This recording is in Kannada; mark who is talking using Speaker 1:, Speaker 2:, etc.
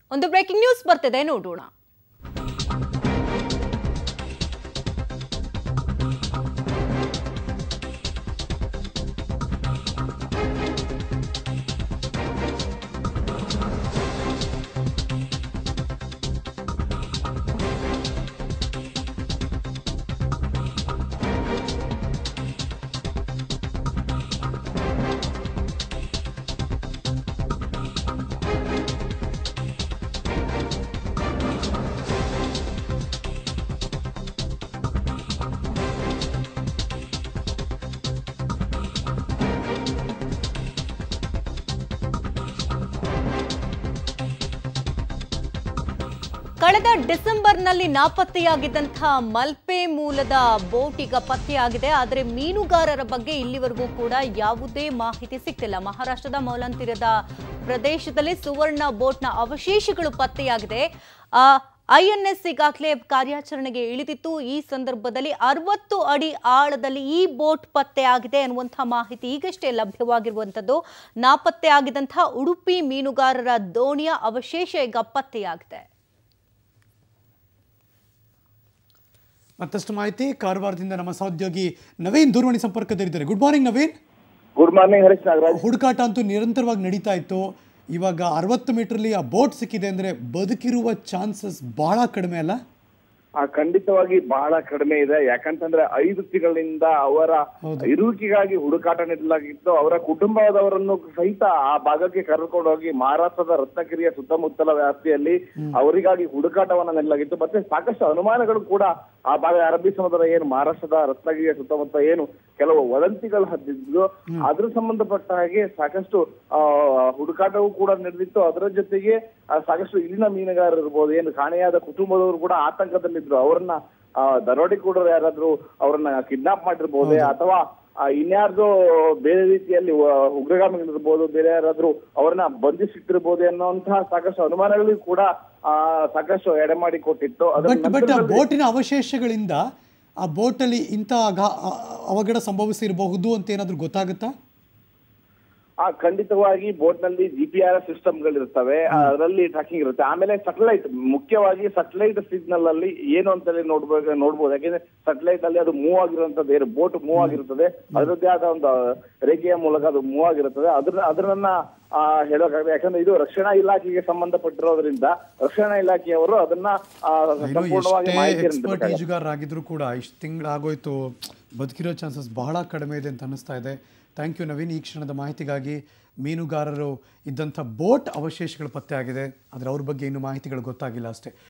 Speaker 1: ಒಂದು ಬ್ರೇಕಿಂಗ್ ನ್ಯೂಸ್ ಬರ್ತಿದೆ ನೋಡೋಣ ಕಳೆದ ಡಿಸೆಂಬರ್ನಲ್ಲಿ ನಾಪತ್ತೆಯಾಗಿದ್ದಂತಹ ಮಲ್ಪೆ ಮೂಲದ ಬೋಟ್ ಈಗ ಪತ್ತೆಯಾಗಿದೆ ಆದರೆ ಮೀನುಗಾರರ ಬಗ್ಗೆ ಇಲ್ಲಿವರೆಗೂ ಕೂಡ ಯಾವುದೇ ಮಾಹಿತಿ ಸಿಗ್ತಿಲ್ಲ ಮಹಾರಾಷ್ಟ್ರದ ಮೌಲನ್ ತೀರದ ಪ್ರದೇಶದಲ್ಲಿ ಸುವರ್ಣ ಬೋಟ್ನ ಅವಶೇಷಗಳು ಪತ್ತೆಯಾಗಿದೆ ಐಎನ್ಎಸ್ ಈಗಾಗಲೇ ಕಾರ್ಯಾಚರಣೆಗೆ ಇಳಿದಿತ್ತು ಈ ಸಂದರ್ಭದಲ್ಲಿ ಅರವತ್ತು ಅಡಿ ಆಳದಲ್ಲಿ ಈ ಬೋಟ್ ಪತ್ತೆಯಾಗಿದೆ ಅನ್ನುವಂಥ ಮಾಹಿತಿ ಈಗಷ್ಟೇ ಲಭ್ಯವಾಗಿರುವಂಥದ್ದು ನಾಪತ್ತೆ ಆಗಿದಂತಹ ಉಡುಪಿ ಮೀನುಗಾರರ ದೋಣಿಯ ಅವಶೇಷ ಈಗ ಪತ್ತೆಯಾಗಿದೆ
Speaker 2: ಮತ್ತಷ್ಟು ಮಾಹಿತಿ ಕಾರವಾರದಿಂದ ನಮ್ಮ ಸಹೋದ್ಯೋಗಿ ನವೀನ್ ದೂರವಾಣಿ ಸಂಪರ್ಕದಲ್ಲಿದ್ದಾರೆ good morning Naveen
Speaker 3: good morning Harish Nagaraj
Speaker 2: ಹುಡುಕಾಟ ಅಂತೂ ನಿರಂತರವಾಗಿ ನಡೀತಾ ಇತ್ತು ಇವಾಗ ಅರವತ್ತು ಮೀಟರ್ಲಿ ಆ ಬೋಟ್ ಸಿಕ್ಕಿದೆ ಅಂದ್ರೆ ಬದುಕಿರುವ ಚಾನ್ಸಸ್ ಬಹಳ ಕಡಿಮೆ ಅಲ್ಲ
Speaker 3: ಆ ಖಂಡಿತವಾಗಿ ಬಹಳ ಕಡಿಮೆ ಇದೆ ಯಾಕಂತಂದ್ರೆ ಐದು ತಿಂಗಳಿಂದ ಅವರ
Speaker 2: ಹೌದು.
Speaker 3: ಇರುವಿಕೆಗಾಗಿ ಹುಡುಕಾಟ ನೀಡಲಾಗಿತ್ತು ಅವರ ಕುಟುಂಬದವರನ್ನು ಸಹಿತ ಆ ಭಾಗಕ್ಕೆ ಕರೆದುಕೊಂಡು ಹೋಗಿ ಮಹಾರಾಷ್ಟ್ರದ ರತ್ನಗಿರಿಯ ಸುತ್ತಮುತ್ತಲ ವ್ಯಾಪ್ತಿಯಲ್ಲಿ ಅವರಿಗಾಗಿ ಹುಡುಕಾಟವನ್ನ ನೀಡಲಾಗಿತ್ತು ಮತ್ತೆ ಸಾಕಷ್ಟು ಅನುಮಾನಗಳು ಕೂಡ ಆ ಭಾಗ ಅರಬ್ಬಿ ಸಮುದ್ರ ಏನು ಮಹಾರಾಷ್ಟ್ರದ ರತ್ನಗಿರಿಯ ಸುತ್ತಮುತ್ತ ಏನು ಕೆಲವು ವದಂತಿಗಳು ಹದ್ದಿದ್ದು ಅದ್ರ ಸಂಬಂಧಪಟ್ಟ ಹಾಗೆ ಸಾಕಷ್ಟು ಆ ಹುಡುಕಾಟವೂ ಕೂಡ ನಡೆದಿತ್ತು ಅದರ ಜೊತೆಗೆ ಆ, ಸಾಕಷ್ಟು ಇಲ್ಲಿನ ಮೀನುಗಾರರು ಇರ್ಬೋದು ಏನು ಕಾಣೆಯಾದ ಕುಟುಂಬದವರು ಕೂಡ ಆತಂಕದಲ್ಲಿದ್ರು ಅವರನ್ನ ಆ, ದರೋಡೆಕೋರರು ಯಾರಾದ್ರೂ ಅವರನ್ನ ಕಿಡ್ನಾಪ್ ಮಾಡಿರ್ಬೋದೇ ಅಥವಾ ಆ, ಇನ್ಯಾರ್ದೋ ಬೇರೆ ರೀತಿಯಲ್ಲಿ ವ- ಉಗ್ರಗಾಮಿಗಳಿರ್ಬೋದು ಬೇರೆ ಯಾರಾದ್ರೂ ಅವ್ರನ್ನ ಬಂಧಿಸಿಟ್ಟಿರ್ಬೋದು ಅನ್ನುವಂತಹ ಸಾಕಷ್ಟು ಅನುಮಾನಗಳು ಕೂಡ ಆ ಸಾಕಷ್ಟು ಎಡೆಮಾಡಿ ಕೊಟ್ಟಿತ್ತು ಅದರ
Speaker 2: ಬಟ್ ಬಟ್ ಆ
Speaker 3: ನಂತರದಲ್ಲಿ-
Speaker 2: ಬೋಟಿನ ಅವಶೇಷಗಳಿಂದ ಆ ಬೋಟಲ್ಲಿ ಇಂಥ ಅಘಾ- ಅ- ಅವಘಡ ಸಂಭವಿಸಿರಬಹುದು ಅಂತ ಏನಾದರೂ ಗೊತ್ತಾಗುತ್ತಾ
Speaker 3: ಆ ಖಂಡಿತವಾಗಿ ಬೋಟ್ ನಲ್ಲಿ ಜಿ ಪಿ ಆರ್ ಸಿಸ್ಟಮ್ ಗಳಿರ್ತವೆ ಅದರಲ್ಲಿ ಟ್ರ್ಯಾಕಿಂಗ್ ಇರುತ್ತೆ ಆಮೇಲೆ ಸಟಲೈಟ್ ಮುಖ್ಯವಾಗಿ ಸಟಲೈಟ್ ಸಿಗ್ನಲ್ ಅಲ್ಲಿ ಏನು ಅಂತೇಳಿ ನೋಡ್ಬೇಕು ನೋಡ್ಬೋದು ಯಾಕೆಂದ್ರೆ ಸಟಲೈಟ್ ಅಲ್ಲಿ ಅದು ಮೂವ್ ಆಗಿರುವಂತದ್ದು ಏನು ಬೋಟ್ ಮೂವ್ ಆಗಿರುತ್ತದೆ ಅದರದ್ದೇ ಆದ ಒಂದು ರೇಖೆಯ ಮೂಲಕ ಅದು ಮೂವ್ ಆಗಿರುತ್ತದೆ ಅದ್ರ ಅದನ್ನ ಆ, ಹೇಳೋಕ್ಕಾಗಲ್ಲ ಯಾಕಂದ್ರೆ ಇದು ರಕ್ಷಣಾ ಇಲಾಖೆಗೆ ಸಂಬಂಧಪಟ್ಟಿರೋದ್ರಿಂದ ರಕ್ಷಣಾ ಇಲಾಖೆಯವರು ಅದನ್ನ ಆ,
Speaker 2: ಇನ್ನು
Speaker 3: ಸಂಪೂರ್ಣವಾಗಿ
Speaker 2: ಎಷ್ಟೇ
Speaker 3: ಮಾಹಿತಿ
Speaker 2: ಎಕ್ಸ್ಪರ್ಟ್ ಈಜುಗಾರರಾಗಿದ್ರು ಕೂಡ ಇಷ್ಟು ತಿಂಗಳಾಗೋಯ್ತು ಬದುಕಿರೋ ಚಾನ್ಸಸ್ ಬಹಳ ಕಡಿಮೆ ಇದೆ ಅಂತ ಅನ್ನಿಸ್ತಾ ಇದೆ ಥ್ಯಾಂಕ್ ಯು ನವೀನ್ ಈ ಕ್ಷಣದ ಮಾಹಿತಿಗಾಗಿ ಮೀನುಗಾರರು ಇದ್ದಂಥ ಬೋಟ್ ಅವಶೇಷಗಳು ಪತ್ತೆ ಆಗಿದೆ ಆದರೆ ಅವ್ರ ಬಗ್ಗೆ ಇನ್ನೂ ಮಾಹಿತಿಗಳು ಗೊತ್ತಾಗಿಲ್ಲ ಅಷ್ಟೇ